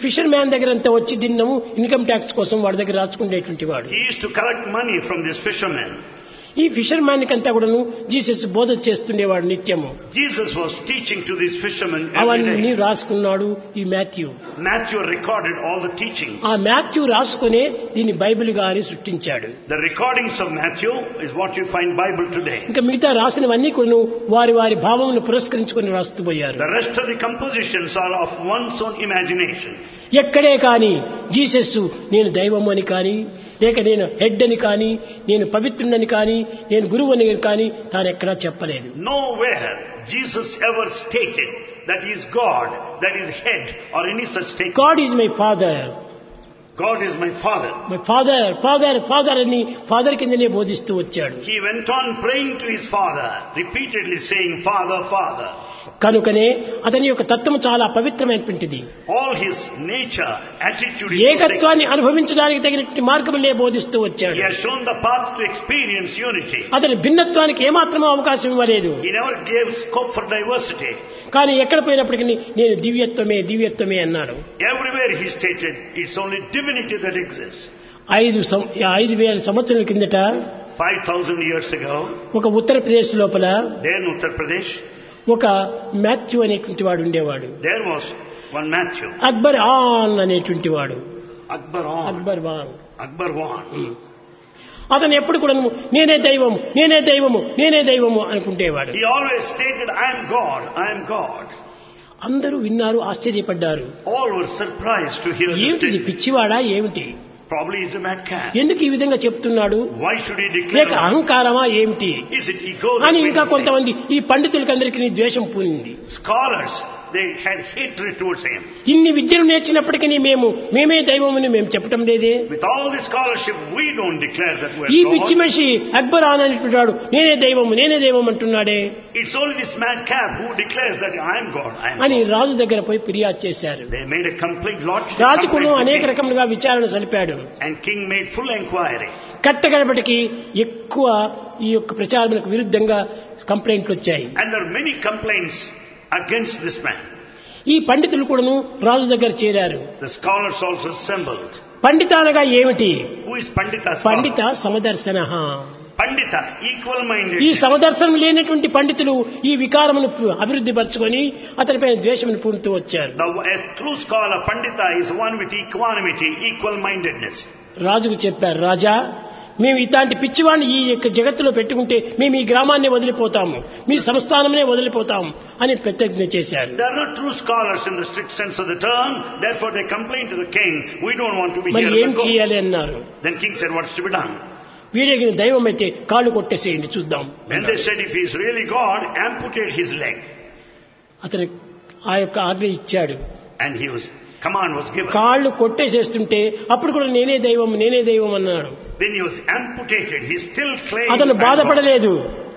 Fissure man దగ్గర అంతా వచ్చి దిన్నము ఇన్కమ్ ట్యాక్స్ కోసం వాడి దగ్గర రాసుకునేటువంటి వాడు He used to collect money from this fisherman. ఈ ఫిషర్ మ్యాన్ కంతా కూడాను జీసస్ బోధ చేస్తుండేవాడు నిత్యము Jesus was teaching to this fisherman every అవన్నీ day. రాసుకున్నాడు ఈ Matthew Matthew recorded all the teachings. ఆ మాథ్యూ రాసుకునే దీన్ని బైబిల్ గాని సృష్టించాడు The recordings of Matthew is what you find Bible today. ఇంకా మిగతా రాసినవన్నీ కూడాను వారి వారి భావమును పురస్కరించుకొని రాస్తూ పోయారు The rest of the compositions are of one's own imagination. ఎక్కడే కానీ జీసస్ నేను దైవం అని కానీ లేక నేను హెడ్ అని కానీ నేను పవిత్రుడని కానీ నేను గురువు అని కానీ తాను ఎక్కడా చెప్పలేదు Nowhere Jesus ever stated that he is God, that he is head, or any such statement. God is my father God is my father. My father father father అని ఫాదర్ కిందనే బోధిస్తూ వచ్చాడు He went on praying to his father, repeatedly saying, Father, Father. కనుకనే అతని యొక్క తత్వం చాలా పవిత్రమైనటువంటిది All his nature, attitude is so sacred. ఏకత్వాన్ని అనుభవించడానికి తగినటువంటి మార్గములే బోధిస్తూ వచ్చాడు He has shown the path to experience unity. అతని భిన్నత్వానికి ఏమాత్రమూ అవకాశం ఇవ్వలేదు He never gave scope for diversity. కానీ ఎక్కడ పోయినప్పటికీ నేను దివ్యత్వమే దివ్యత్వమే అన్నాడు Everywhere he stated, it's only divinity that exists. ఐదు సం- ఐదు వేల సంవత్సరాల కిందట 5,000 years ago, ఒక ఉత్తరప్రదేశ్ లోపల there in Uttar Pradesh, ఒక మాథ్యూ అనేటువంటి వాడు ఉండేవాడు there was one Matthew, Akbar on అనేటువంటి వాడు Akbar on, Akbar Wan Akbar Wan. అతను ఎప్పుడు కూడా నేనే దైవము నేనే దైవము నేనే దైవము అనుకుంటేవాడు He always stated, I am God, I am God. అందరూ విన్నారు ఆశ్చర్యపడ్డారు All were surprised to hear this ఏమిటి ఇది statement. పిచ్చివాడా ఏమిటి Probably he's a madcap. ఎందుకు ఈ విధంగా చెప్తున్నాడు Why should he లేక declare? అహంకారమా ఏమిటి Is it ego? that అని made ఇంకా him say? కొంతమంది ఈ పండితులకందరికీ ద్వేషం పూనింది Scholars, they had hatred towards him. ఇన్ని విద్యలు నేర్చినప్పటికీ మేము మేమే దైవమని మేము చెప్పటం లేదే With all the scholarship, we don't declare that ఈ we're పిచ్చి God. మనిషి అక్బర్ ఆన్ అనేటువంటి నేనే దైవము నేనే దైవం అంటున్నాడే It's only this madcap who declares that I am God, I am అని God. రాజు దగ్గర పోయి ఫిర్యాదు చేశారు They made a complete lodge. రాజు కూడా complaint to అనేక king. రకములుగా విచారణ సలిపాడు And king made full inquiry. కట్టగడపటికి ఎక్కువ ఈ యొక్క ప్రచారములకు విరుద్ధంగా కంప్లైంట్లు వచ్చాయి And there are many complaints against this man. ఈ పండితులు కూడాను రాజు దగ్గర చేరారు The scholars also assembled. పండితానగా ఏమిటి Who is Pandita? scholar? పండిత సమదర్శన Pandita, equal minded. ఈ సమదర్శనం లేనటువంటి పండితులు ఈ వికారమును అభివృద్ధి పరచుకొని అతనిపైన ద్వేషమును పూడుతూ వచ్చారు The a true scholar, Pandita, is one with equanimity, equal mindedness. రాజుకు చెప్పారు రాజా మేము ఇట్లాంటి పిచ్చివాడిని ఈ యొక్క జగత్తులో పెట్టుకుంటే మేము ఈ గ్రామాన్ని వదిలిపోతాము మీ సంస్థానమే వదిలిపోతాము అని ప్రతిజ్ఞ చేశారు They are not true scholars in the strict sense of the term, therefore they complain to the king, we don't want to be మరి here. ఏం but go." చేయాలి అన్నారు Then king said, what's to be done? వీడికి దైవం అయితే కాళ్ళు కొట్టేసేయండి చూద్దాం Then they said, if he is really God, amputate his leg. అతను ఆ యొక్క ఆజ్ఞ ఇచ్చాడు And he was, command was given. కాళ్ళు కొట్టేసేస్తుంటే అప్పుడు కూడా నేనే దైవం నేనే దైవం అన్నాడు Then he was amputated. He still claimed. అతను "I'm God." బాధపడలేదు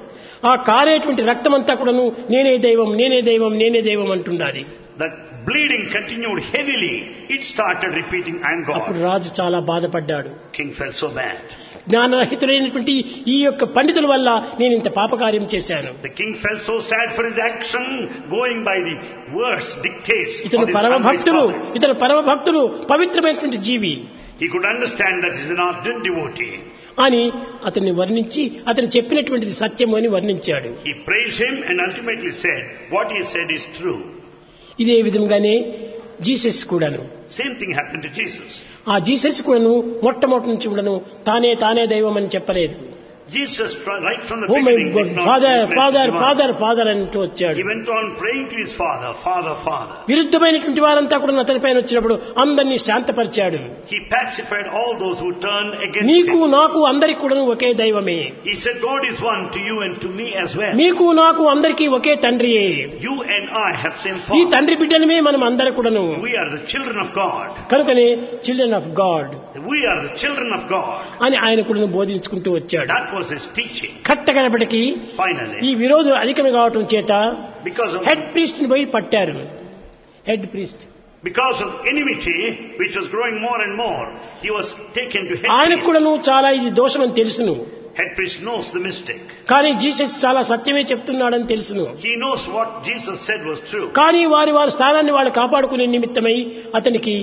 ఆ కారేటువంటి రక్తం అంతా కూడాను నేనే దైవం నేనే దైవం నేనే దైవం అంటున్నది The bleeding continued heavily. It started repeating, I'm అప్పుడు God. రాజు చాలా బాధపడ్డాడు King felt so bad. జ్ఞానరహితులైనటువంటి ఈ యొక్క పండితుల వల్ల నేను ఇంత పాపకార్యం చేశాను The king felt so sad for his action, going by the words, dictates of ఇతను these పరమ unwise భక్తులు scholars. ఇతను పరమ భక్తులు పవిత్రమైనటువంటి జీవి He could understand that he's an ardent devotee. అని అతన్ని వర్ణించి అతను చెప్పినటువంటిది సత్యము అని వర్ణించాడు He praised him and ultimately said, what he said is true. ఇదే విధంగానే జీసస్ కూడాను Same thing happened to Jesus. ఆ జీసస్ కూడాను మొట్టమొదటి నుంచి కూడాను తానే తానే దైవం అని చెప్పలేదు Jesus, fr- right from the oh my beginning, God did not father mention father divine. Father father అంటూ వచ్చాడు He went on praying to his father, Father, Father. విరుద్ధమైనటువంటి వారంతా కూడా అతనిపైన వచ్చినప్పుడు అందరినీ శాంతపరిచాడు He pacified all those who turned against నీకు him. నాకు అందరికి కూడా ఒకే దైవమే He said, God is one to you and to me as well. నీకు నాకు అందరికీ ఒకే తండ్రియే You and I have same ఈ father. తండ్రి బిడ్డలమే మనం అందరు కూడాను We are the children of God. కనుకనే children of God We are the children of God. అని ఆయన కూడా బోధించుకుంటూ వచ్చాడు That was his teaching. కట్టగడపటికి ఈ Finally, విరోధులు అధికం కావటం చేత because of హెడ్ ప్రీస్ట్ ని పోయి పట్టారు head priest because of enmity, which was growing more and more, he was taken to head ఆయనకు priest. కూడాను చాలా ఇది దోషమని తెలుసును Head priest knows the mistake. కానీ జీసస్ చాలా సత్యమే చెప్తున్నాడని తెలుసును He knows what Jesus said was true. కానీ వారి వారి స్థానాన్ని వాళ్ళు కాపాడుకునే నిమిత్తమై అతనికి